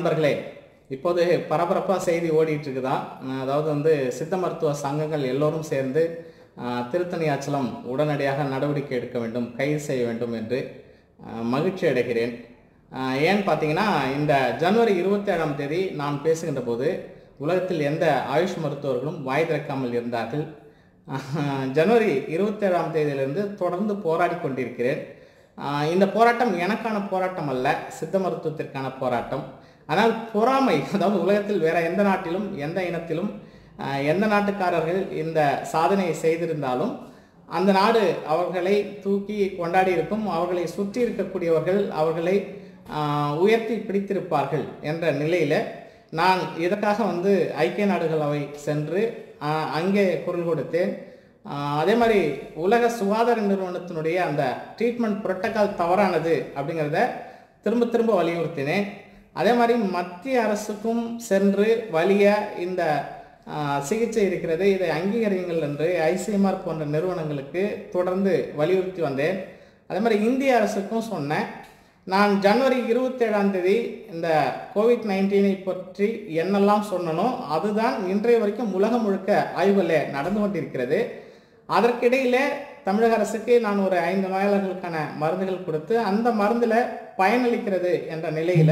நண்பர்களே இப்போது பரபரப்பாக செய்தி ஓடிட்டு இருக்குதா அஹ் அதாவது வந்து சித்த மருத்துவ சங்கங்கள் எல்லோரும் சேர்ந்து அஹ், திருத்தணியாச்சலம் உடனடியாக நடவடிக்கை எடுக்க வேண்டும் கைது செய்ய வேண்டும் என்று அஹ், மகிழ்ச்சி அடைகிறேன் அஹ், ஏன்னு பார்த்தீங்கன்னா இந்த ஜனவரி இருபத்தேழாம் தேதி நான் பேசுகின்ற போது உலகத்தில் எந்த ஆயுஷ் மருத்துவர்களும் வாய் திறக்காமல் இருந்தார்கள் அஹ், ஜனவரி இருபத்தேழாம் தேதியிலிருந்து தொடர்ந்து போராடி கொண்டிருக்கிறேன் ஆஹ் இந்த போராட்டம் எனக்கான போராட்டம் அல்ல சித்த மருத்துவத்திற்கான போராட்டம் ஆனால் பொறாமை அதாவது உலகத்தில் வேற எந்த நாட்டிலும் எந்த இனத்திலும் ஆஹ் எந்த நாட்டுக்காரர்கள் இந்த சாதனையை செய்திருந்தாலும் அந்த நாடு அவர்களை தூக்கி கொண்டாடி இருக்கும் அவர்களை சுற்றி இருக்கக்கூடியவர்கள் அவர்களை ஆஹ் உயர்த்தி பிடித்திருப்பார்கள் என்ற நிலையில நான் இதற்காக வந்து ஐக்கிய நாடுகள் அவை சென்று ஆஹ் அங்கே குரல் கொடுத்தேன் ஆஹ் அதே மாதிரி உலக சுகாதார நிறுவனத்தினுடைய அந்த ட்ரீட்மெண்ட் புரோட்டோகால் தவறானது அப்படிங்கிறத திரும்ப திரும்ப வலியுறுத்தினேன் அதே மாதிரி மத்திய அரசுக்கும் சென்று வலிய இந்த ஆஹ், சிகிச்சை இருக்கிறது இதை அங்கீகரியுங்கள் என்று ஐசிஎம்ஆர் போன்ற நிறுவனங்களுக்கு தொடர்ந்து வலியுறுத்தி வந்தேன் அதே மாதிரி இந்திய அரசுக்கும் சொன்னேன் நான் ஜனவரி இருபத்தேழாம் தேதி இந்த கோவிட் நைன்டீனை பற்றி என்னெல்லாம் சொன்னனோ அதுதான் இன்றைய வரைக்கும் உலகம் முழுக்க ஆய்வுகளில் நடந்து கொண்டிருக்கிறது அதற்கிடையில தமிழக அரசுக்கு நான் ஒரு ஐந்து நோயாளர்களுக்கான மருந்துகள் கொடுத்து அந்த மருந்துல பயனளிக்கிறது என்ற நிலையில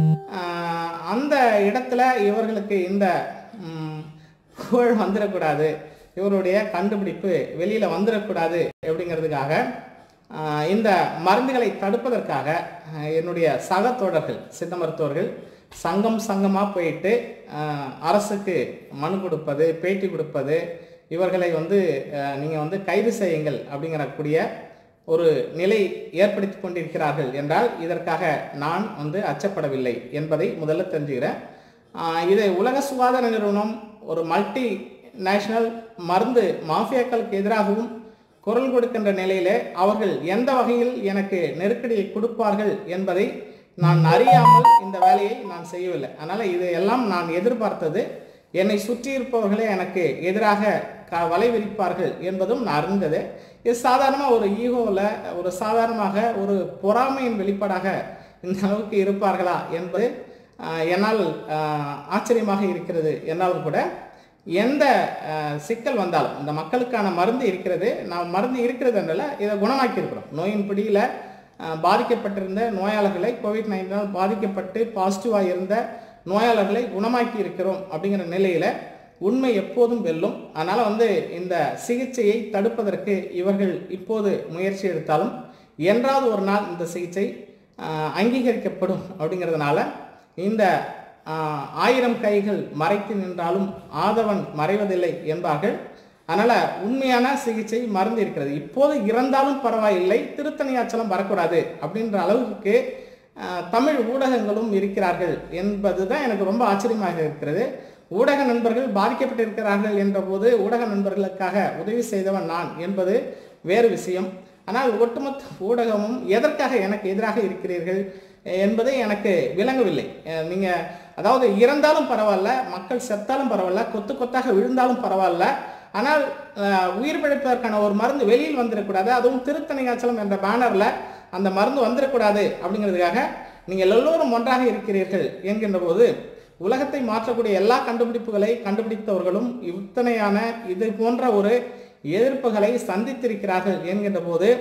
ஆஹ், அந்த இடத்துல இவர்களுக்கு இந்த ம், புகழ் வந்துடக்கூடாது இவருடைய கண்டுபிடிப்பு வெளியில வந்துடக்கூடாது அப்படிங்கிறதுக்காக ஆஹ், இந்த மருந்துகளை தடுப்பதற்காக ஆஹ், என்னுடைய சக தோழர்கள் சித்த மருத்துவர்கள் சங்கம் சங்கமாக போயிட்டு ஆஹ், அரசுக்கு மனு கொடுப்பது பேட்டி கொடுப்பது இவர்களை வந்து ஆஹ், நீங்க வந்து கைது செய்யுங்கள் அப்படிங்கிற கூடிய ஒரு நிலை ஏற்படுத்தி கொண்டிருக்கிறார்கள் என்றால் இதற்காக நான் வந்து அச்சப்படவில்லை என்பதை முதல்ல தெரிஞ்சுக்கிறேன் ஆஹ், இதை உலக சுகாதார நிறுவனம் ஒரு மல்டி நேஷனல் மருந்து மாஃபியாக்களுக்கு எதிராகவும் குரல் கொடுக்கின்ற நிலையிலே அவர்கள் எந்த வகையில் எனக்கு நெருக்கடியை கொடுப்பார்கள் என்பதை நான் அறியாமல் இந்த வேலையை நான் செய்யவில்லை அதனால இது எல்லாம் நான் எதிர்பார்த்தது என்னை சுற்றி இருப்பவர்களே எனக்கு எதிராக க வலை விரிப்பார்கள் என்பதும் நான் அறிந்தது இது சாதாரணமாக ஒரு ஈகோவில் ஒரு சாதாரணமாக ஒரு பொறாமையின் வெளிப்பாடாக இந்த அளவுக்கு இருப்பார்களா என்பது ஆஹ், என்னால் ஆஹ், ஆச்சரியமாக இருக்கிறது என்னாலும் கூட எந்த ஆஹ், சிக்கல் வந்தாலும் இந்த மக்களுக்கான மருந்து இருக்கிறது நாம் மருந்து இருக்கிறது என்றால இதை குணமாக்கி இருக்கிறோம் நோயின் பிடியில் பாதிக்கப்பட்டிருந்த நோயாளர்களை கோவிட் நைன்டீனால் பாதிக்கப்பட்டு பாசிட்டிவாக இருந்த நோயாளர்களை குணமாக்கி இருக்கிறோம் அப்படிங்கிற நிலையில உண்மை எப்போதும் வெல்லும் அதனால வந்து இந்த சிகிச்சையை தடுப்பதற்கு இவர்கள் இப்போது முயற்சி எடுத்தாலும் என்றாவது ஒரு நாள் இந்த சிகிச்சை ஆஹ், அங்கீகரிக்கப்படும் அப்படிங்கிறதுனால இந்த ஆஹ், ஆயிரம் கைகள் மறைத்து நின்றாலும் ஆதவன் மறைவதில்லை என்பார்கள் அதனால உண்மையான சிகிச்சை மருந்து இருக்கிறது இப்போது இறந்தாலும் பரவாயில்லை திருத்தணியாச்சலம் வரக்கூடாது அப்படின்ற அளவுக்கு ஆஹ், தமிழ் ஊடகங்களும் இருக்கிறார்கள் என்பது தான் எனக்கு ரொம்ப ஆச்சரியமாக இருக்கிறது ஊடக நண்பர்கள் பாதிக்கப்பட்டிருக்கிறார்கள் என்ற போது ஊடக நண்பர்களுக்காக உதவி செய்தவன் நான் என்பது வேறு விஷயம் ஆனால் ஒட்டுமொத்த ஊடகமும் எதற்காக எனக்கு எதிராக இருக்கிறீர்கள் என்பது எனக்கு விளங்கவில்லை அஹ் நீங்க அதாவது இறந்தாலும் பரவாயில்ல மக்கள் செத்தாலும் பரவாயில்ல கொத்து கொத்தாக விழுந்தாலும் பரவாயில்ல ஆனால் அஹ், உயிர் பிழைப்பதற்கான ஒரு மருந்து வெளியில் வந்துடக்கூடாது அதுவும் திருத்தணிகாச்சலம் என்ற பேனர்ல அந்த மருந்து வந்துடக்கூடாது அப்படிங்கிறதுக்காக நீங்கள் எல்லோரும் ஒன்றாக இருக்கிறீர்கள் என்கின்ற போது உலகத்தை மாற்றக்கூடிய எல்லா கண்டுபிடிப்புகளை கண்டுபிடித்தவர்களும் இத்தனையான இது போன்ற ஒரு எதிர்ப்புகளை சந்தித்திருக்கிறார்கள் என்கின்ற போது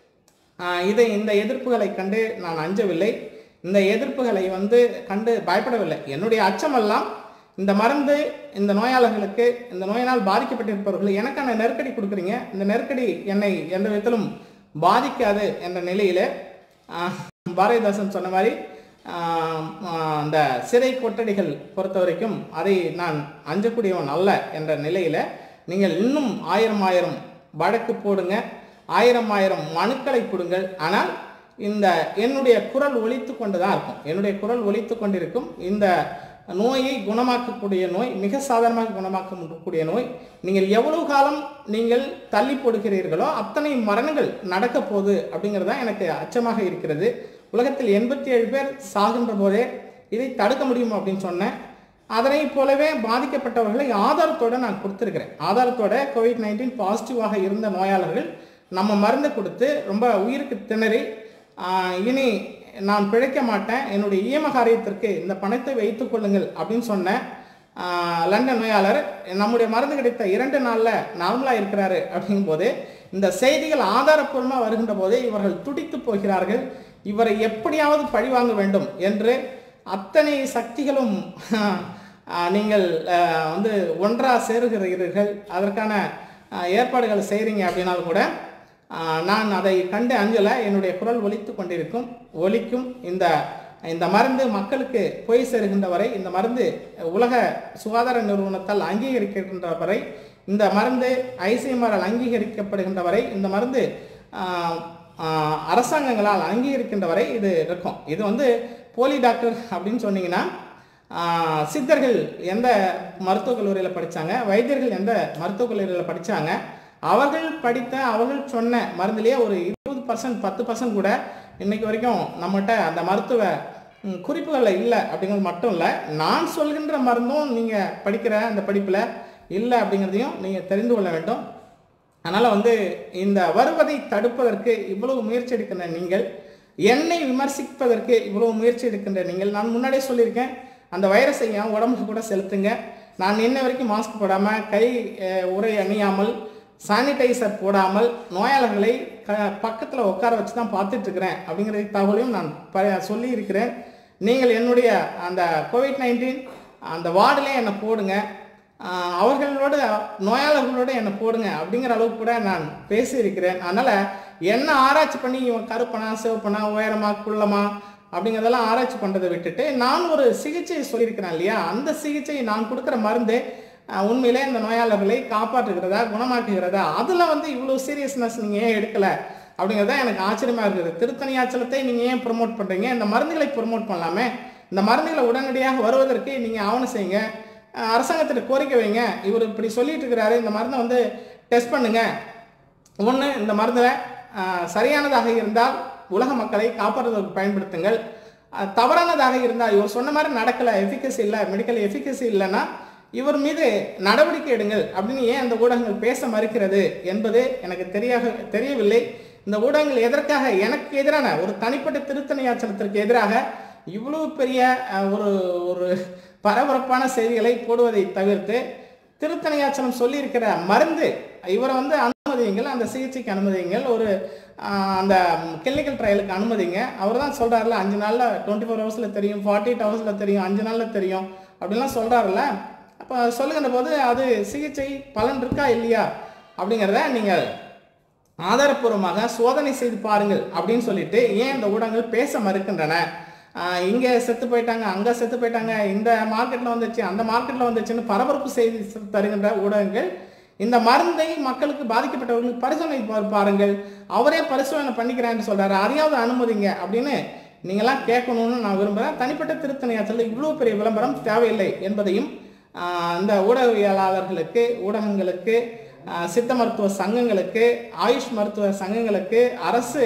ஆஹ், இதை இந்த எதிர்ப்புகளை கண்டு நான் அஞ்சவில்லை இந்த எதிர்ப்புகளை வந்து கண்டு பயப்படவில்லை என்னுடைய அச்சமெல்லாம் இந்த மருந்து இந்த நோயாளர்களுக்கு இந்த நோயினால் பாதிக்கப்பட்டிருப்பவர்கள் எனக்கான நெருக்கடி கொடுக்குறீங்க இந்த நெருக்கடி என்னை எந்த விதத்திலும் பாதிக்காது என்ற நிலையில ஆஹ், பாரதிதாசன் சொன்ன மாதிரி ஆஹ், ஆஹ், அந்த சிறை கொட்டடிகள் பொறுத்த வரைக்கும் அதை நான் அஞ்சக்கூடியவன் அல்ல என்ற நிலையில நீங்கள் இன்னும் ஆயிரம் ஆயிரம் வழக்கு போடுங்க ஆயிரம் ஆயிரம் மனுக்களை கொடுங்கள் ஆனால் இந்த என்னுடைய குரல் ஒலித்து கொண்டு தான் இருக்கும் என்னுடைய குரல் ஒலித்து கொண்டிருக்கும் இந்த நோயை குணமாக்கக்கூடிய நோய் மிக சாதாரணமாக குணமாக்கக்கூடிய நோய் நீங்கள் எவ்வளவு காலம் நீங்கள் தள்ளி போடுகிறீர்களோ அத்தனை மரணங்கள் நடக்க போகுது அப்படிங்கிறது தான் எனக்கு அச்சமாக இருக்கிறது உலகத்தில் எண்பத்தி ஏழு பேர் சாகின்ற போதே இதை தடுக்க முடியும் அப்படின்னு சொன்னேன் அதனை போலவே பாதிக்கப்பட்டவர்களை ஆதாரத்தோட நான் கொடுத்துருக்கிறேன் ஆதாரத்தோட கோவிட் நைன்டீன் பாசிட்டிவாக இருந்த நோயாளர்கள் நம்ம மருந்து கொடுத்து ரொம்ப உயிருக்கு திணறி ஆஹ், இனி நான் பிழைக்க மாட்டேன் என்னுடைய ஈம காரியத்திற்கு இந்த பணத்தை வைத்துக் கொள்ளுங்கள் அப்படின்னு சொன்னேன் ஆஹ் லண்டன் நோயாளர் நம்முடைய மருந்து கிடைத்த இரண்டு நாளில் நார்மலாக இருக்கிறாரு அப்படிங்கும்போது இந்த செய்திகள் ஆதாரப்பூர்வமாக வருகின்ற போது இவர்கள் துடித்து போகிறார்கள் இவரை எப்படியாவது பழிவாங்க வேண்டும் என்று அத்தனை சக்திகளும் ஆஹ், நீங்கள் ஆஹ், வந்து ஒன்றாக சேருகிறீர்கள் அதற்கான ஆஹ், ஏற்பாடுகள் செய்கிறீங்க அப்படின்னாலும் கூட ஆஹ், நான் அதை கண்டு அஞ்சல என்னுடைய குரல் ஒலித்து கொண்டிருக்கும் ஒலிக்கும் இந்த இந்த மருந்து மக்களுக்கு போய் சேருகின்ற வரை இந்த மருந்து உலக சுகாதார நிறுவனத்தால் அங்கீகரிக்கின்ற வரை இந்த மருந்து ஐசிஎம்ஆரால் அங்கீகரிக்கப்படுகின்ற வரை இந்த மருந்து ஆஹ், ஆஹ், அரசாங்கங்களால் அங்கீகரிக்கின்ற வரை இது இருக்கும் இது வந்து போலி டாக்டர் அப்படின்னு சொன்னீங்கன்னா ஆஹ், சித்தர்கள் எந்த மருத்துவக் கல்லூரியில் படித்தாங்க வைத்தியர்கள் எந்த மருத்துவக் கல்லூரியில் படித்தாங்க அவர்கள் படித்த அவர்கள் சொன்ன மருந்துலேயே ஒரு இருபது பர்சன்ட் பத்து பர்சன்ட் கூட இன்னைக்கு வரைக்கும் நம்மகிட்ட அந்த மருத்துவ ம், குறிப்புகளில் இல்லை அப்படிங்கிறது மட்டும் இல்லை நான் சொல்கின்ற மருந்தும் நீங்கள் படிக்கிற அந்த படிப்பில் இல்லை அப்படிங்கிறதையும் நீங்கள் தெரிந்து கொள்ள வேண்டும் அதனால் வந்து இந்த வருவதை தடுப்பதற்கு இவ்வளவு முயற்சி எடுக்கின்ற நீங்கள் என்னை விமர்சிப்பதற்கு இவ்வளவு முயற்சி எடுக்கின்ற நீங்கள் நான் முன்னாடியே சொல்லியிருக்கேன் அந்த வைரஸை என் உடம்புக்கு கூட செலுத்துங்க நான் இன்ன வரைக்கும் மாஸ்க் போடாமல் கை அஹ், உறை அணியாமல் சானிடைசர் போடாமல் நோயாளர்களை க பக்கத்தில் உட்கார வச்சு தான் பார்த்துட்டு இருக்கிறேன் அப்படிங்கிற தகவலையும் நான் ப சொல்லி இருக்கிறேன் நீங்கள் என்னுடைய அந்த கோவிட் நைன்டீன் அந்த வார்டிலே என்னை போடுங்க ஆஹ் அவர்களோட நோயாளர்களோட என்னை போடுங்க அப்படிங்கிற அளவுக்கு கூட நான் பேசியிருக்கிறேன் அதனால் என்ன ஆராய்ச்சி பண்ணி இவன் கருப்பனா சிவப்பனா உயரமா குள்ளமா அப்படிங்கிறதெல்லாம் ஆராய்ச்சி பண்ணுறதை விட்டுட்டு நான் ஒரு சிகிச்சை சொல்லியிருக்கிறேன் இல்லையா அந்த சிகிச்சை நான் கொடுக்குற மருந்து ஆஹ் உண்மையிலே இந்த நோயாளர்களை காப்பாற்றுகிறதா குணமாக்குகிறதா அதில் வந்து இவ்வளோ சீரியஸ்னஸ் நீங்கள் ஏன் எடுக்கலை அப்படிங்கிறத எனக்கு ஆச்சரியமாக இருக்குது திருத்தணி ஆச்சலத்தை நீங்கள் ஏன் ப்ரொமோட் பண்ணுறீங்க இந்த மருந்துகளை ப்ரொமோட் பண்ணலாமே இந்த மருந்துகளை உடனடியாக வருவதற்கு நீங்கள் ஆவணம் செய்யுங்க அஹ் அரசாங்கத்திட்ட கோரிக்கை வைங்க இவர் இப்படி சொல்லிட்டு இருக்கிறாரு இந்த மருந்தை வந்து டெஸ்ட் பண்ணுங்க ஒன்று இந்த மருந்தில் அஹ், சரியானதாக இருந்தால் உலக மக்களை காப்பாற்றுவதற்கு பயன்படுத்துங்கள் அஹ், தவறானதாக இருந்தால் இவர் சொன்ன மாதிரி நடக்கலை எஃபிகசி இல்லை மெடிக்கல் எஃபிகசி இல்லைன்னா இவர் மீது நடவடிக்கை எடுங்கள் அப்படின்னு ஏன் அந்த ஊடகங்கள் பேச மறுக்கிறது என்பது எனக்கு தெரியாக தெரியவில்லை இந்த ஊடகங்கள் எதற்காக எனக்கு எதிரான ஒரு தனிப்பட்ட திருத்தணியாச்சலத்திற்கு எதிராக இவ்வளவு பெரிய அஹ், ஒரு ஒரு பரபரப்பான செய்திகளை போடுவதை தவிர்த்து திருத்தணியாச்சலம் சொல்லியிருக்கிற மருந்து இவரை வந்து அனுமதியுங்கள் அந்த சிகிச்சைக்கு அனுமதியுங்கள் ஒரு ஆஹ், அந்த கிளினிக்கல் ட்ரையலுக்கு அனுமதிங்க அவர் தான் சொல்கிறாருல அஞ்சு நாளில் டுவெண்ட்டி ஃபோர் ஹவர்ஸில் தெரியும் ஃபார்ட்டி எயிட் ஹவர்ஸில் தெரியும் அஞ்சு நாளில் தெரியும் அப்படின்லாம் சொல்கிறாருல்ல அப்போ சொல்லுகின்ற போது அது சிகிச்சை பலன் இருக்கா இல்லையா அப்படிங்கிறத நீங்கள் ஆதாரப்பூர்வமாக சோதனை செய்து பாருங்கள் அப்படின்னு சொல்லிட்டு ஏன் இந்த ஊடகங்கள் பேச மறுக்கின்றன ஆஹ் இங்க செத்து போயிட்டாங்க அங்க செத்து போயிட்டாங்க இந்த மார்க்கெட்ல வந்துச்சு அந்த மார்க்கெட்ல வந்துச்சுன்னு பரபரப்பு செய்தி தருகின்ற ஊடகங்கள் இந்த மருந்தை மக்களுக்கு பாதிக்கப்பட்டவர்களுக்கு பரிசோதனை பா- பாருங்கள் அவரே பரிசோதனை பண்ணிக்கிறேன்னு சொல்றாரு அதையாவது அனுமதிங்க அப்படின்னு நீங்களாம் கேட்கணும்னு நான் விரும்புகிறேன் தனிப்பட்ட திருத்தணியாச்சல் இவ்வளோ பெரிய விளம்பரம் தேவையில்லை என்பதையும் ஆஹ் இந்த ஊடகவியலாளர்களுக்கு ஊடகங்களுக்கு ஆஹ் சித்த மருத்துவ சங்கங்களுக்கு ஆயுஷ் மருத்துவ சங்கங்களுக்கு அரசு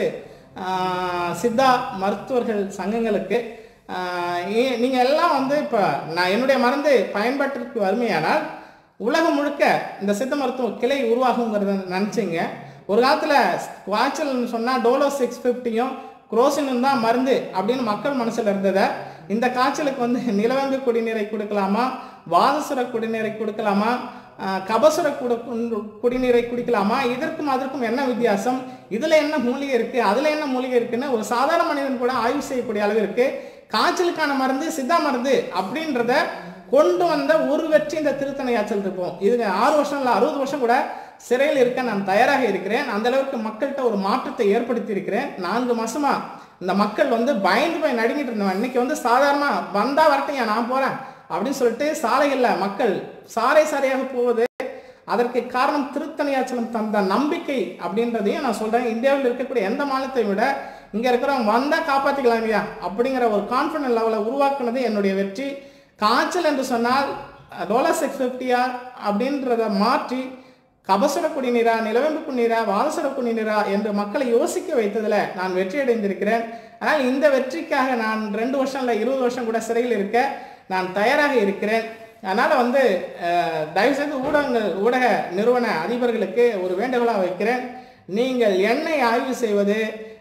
ஆஹ் சித்தா மருத்துவர்கள் சங்கங்களுக்கு ஆஹ் ஏ- நீங்க எல்லாம் வந்து இப்போ நான் என்னுடைய மருந்து பயன்பாட்டிற்கு வறுமையானால் உலகம் முழுக்க இந்த சித்த மருத்துவ கிளை உருவாகுங்கிறத நினச்சிங்க ஒரு காலத்தில் காய்ச்சல்னு சொன்னால் டோலோ சிக்ஸ் ஃபிஃப்டியும் குரோசினும் தான் மருந்து அப்படின்னு மக்கள் மனசில் இருந்ததை இந்த காய்ச்சலுக்கு வந்து நிலவேம்பு குடிநீரை கொடுக்கலாமா வாதசுர குடிநீரை கொடுக்கலாமா ஆஹ் கபசுர குட குடிநீரை குடிக்கலாமா இதற்கும் அதற்கும் என்ன வித்தியாசம் இதில் என்ன மூலிகை இருக்குது அதில் என்ன மூலிகை இருக்குன்னு ஒரு சாதாரண மனிதன் கூட ஆய்வு செய்யக்கூடிய அளவிற்கு காய்ச்சலுக்கான மருந்து சித்தா மருந்து அப்படின்றத கொண்டு வந்த ஒரு வெற்றி இந்த திருத்தணையாச்சல் இருக்கும் இது ஆறு வருஷம் இல்லை அறுபது வருஷம் கூட சிறையில் இருக்க நான் தயாராக இருக்கிறேன் அந்த அளவுக்கு மக்கள்கிட்ட ஒரு மாற்றத்தை ஏற்படுத்தி இருக்கிறேன் நான்கு மாசமா இந்த மக்கள் வந்து பயந்து போய் நடுங்கிட்டு இருந்தவன் இன்னைக்கு வந்து சாதாரணமா வந்தா வரட்டும் நான் போறேன் அப்படின்னு சொல்லிட்டு சாலைகள்ல மக்கள் சாறை சாறையாக போவது அதற்கு காரணம் திருத்தணியாச்சலம் தந்த நம்பிக்கை அப்படின்றதையும் நான் சொல்றேன் இந்தியாவில் இருக்கக்கூடிய எந்த மாநிலத்தை விட இங்க இருக்கிறவங்க வந்தா காப்பாத்திக்கலாம் இல்லையா அப்படிங்கிற ஒரு கான்ஃபிடன்ட் லெவலை உருவாக்குனது என்னுடைய வெற்றி காய்ச்சல் என்று சொன்னால் டோலா சிக்ஸ் ஃபிஃப்டியா அப்படின்றத மாற்றி கபசுர குடிநீரா நிலவேம்பு குடிநீரா வாதசுர குடிநீரா என்று மக்களை யோசிக்க வைத்ததில் நான் வெற்றி அடைந்திருக்கிறேன் ஆனால் இந்த வெற்றிக்காக நான் ரெண்டு வருஷம் இல்லை இருபது வருஷம் கூட சிறையில் இருக்க நான் தயாராக இருக்கிறேன் அதனால் வந்து அஹ், தயவுசெய்து ஊடகங்கள் ஊடக நிறுவன அதிபர்களுக்கு ஒரு வேண்டுகோளாக வைக்கிறேன் நீங்கள் எண்ணெய் ஆய்வு செய்வது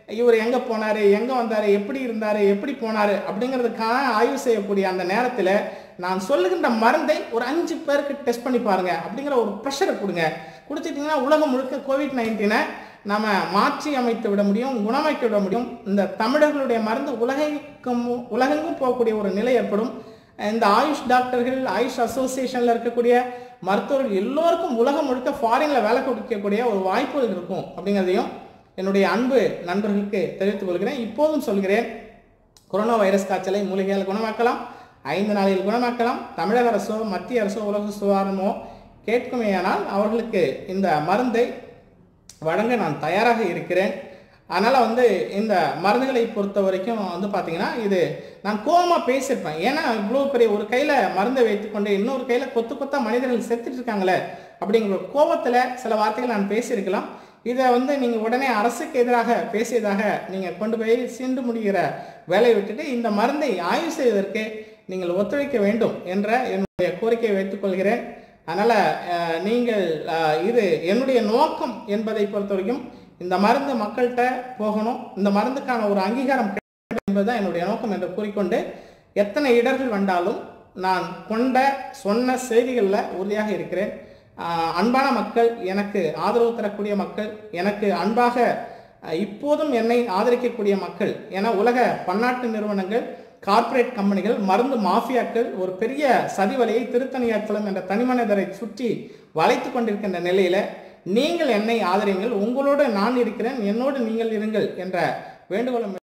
இவர் எங்கே போனார் எங்கே வந்தார் எப்படி இருந்தார் எப்படி போனார் அப்படிங்கிறதுக்கான ஆய்வு செய்யக்கூடிய அந்த நேரத்தில் நான் சொல்லுகின்ற மருந்தை ஒரு அஞ்சு பேருக்கு டெஸ்ட் பண்ணி பாருங்க அப்படிங்கிற ஒரு ப்ரெஷரை கொடுங்க கொடுத்துட்டிங்கன்னா உலகம் முழுக்க கோவிட் நைன்டீனை நம்ம மாற்றி அமைத்து விட முடியும் குணமாக்கி விட முடியும் இந்த தமிழர்களுடைய மருந்து உலகெங்கும் உலகெங்கும் போகக்கூடிய ஒரு நிலை ஏற்படும் இந்த ஆயுஷ் டாக்டர்கள் ஆயுஷ் அசோசியேஷனில் இருக்கக்கூடிய மருத்துவர்கள் எல்லோருக்கும் உலகம் முழுக்க ஃபாரினில் வேலை கொடுக்கக்கூடிய ஒரு வாய்ப்புகள் இருக்கும் அப்படிங்கிறதையும் என்னுடைய அன்பு நண்பர்களுக்கு தெரிவித்துக் கொள்கிறேன் இப்போதும் சொல்கிறேன் கொரோனா வைரஸ் காய்ச்சலை மூலிகையால் குணமாக்கலாம் ஐந்து நாளில் குணமாக்கலாம் தமிழக அரசோ மத்திய அரசோ உலக சுகாதாரமோ கேட்குமேயானால் அவர்களுக்கு இந்த மருந்தை வழங்க நான் தயாராக இருக்கிறேன் அதனால் வந்து இந்த மருந்துகளை பொறுத்த வரைக்கும் வந்து பார்த்தீங்கன்னா இது நான் கோவமாக பேசியிருப்பேன் ஏன்னா இவ்வளோ பெரிய ஒரு கையில் மருந்தை வைத்துக்கொண்டு இன்னொரு கையில் கொத்து கொத்தா மனிதர்கள் செத்துட்டு இருக்காங்களே அப்படிங்கிற கோபத்தில் சில வார்த்தைகள் நான் பேசியிருக்கலாம் இதை வந்து நீங்கள் உடனே அரசுக்கு எதிராக பேசியதாக நீங்கள் கொண்டு போய் சீண்டு முடிகிற வேலையை விட்டுட்டு இந்த மருந்தை ஆய்வு செய்வதற்கு நீங்கள் ஒத்துழைக்க வேண்டும் என்ற என்னுடைய கோரிக்கையை வைத்துக்கொள்கிறேன் அதனால் நீங்கள் அஹ், இது என்னுடைய நோக்கம் என்பதை பொறுத்த வரைக்கும் இந்த மருந்து மக்கள்கிட்ட போகணும் இந்த மருந்துக்கான ஒரு அங்கீகாரம் கிடைக்கும் என்பதுதான் என்னுடைய நோக்கம் என்று கூறிக்கொண்டு எத்தனை இடர்கள் வந்தாலும் நான் கொண்ட சொன்ன செய்திகளில் உறுதியாக இருக்கிறேன் ஆஹ் அன்பான மக்கள் எனக்கு ஆதரவு தரக்கூடிய மக்கள் எனக்கு அன்பாக அஹ், இப்போதும் என்னை ஆதரிக்கக்கூடிய மக்கள் என உலக பன்னாட்டு நிறுவனங்கள் கார்ப்பரேட் கம்பெனிகள் மருந்து மாஃபியாக்கள் ஒரு பெரிய சதிவலையை திருத்தணியாச்சலம் என்ற தனிமனிதரை சுற்றி வளைத்து கொண்டிருக்கின்ற நிலையில நீங்கள் என்னை ஆதரியுங்கள் உங்களோடு நான் இருக்கிறேன் என்னோடு நீங்கள் இருங்கள் என்ற வேண்டுகோளை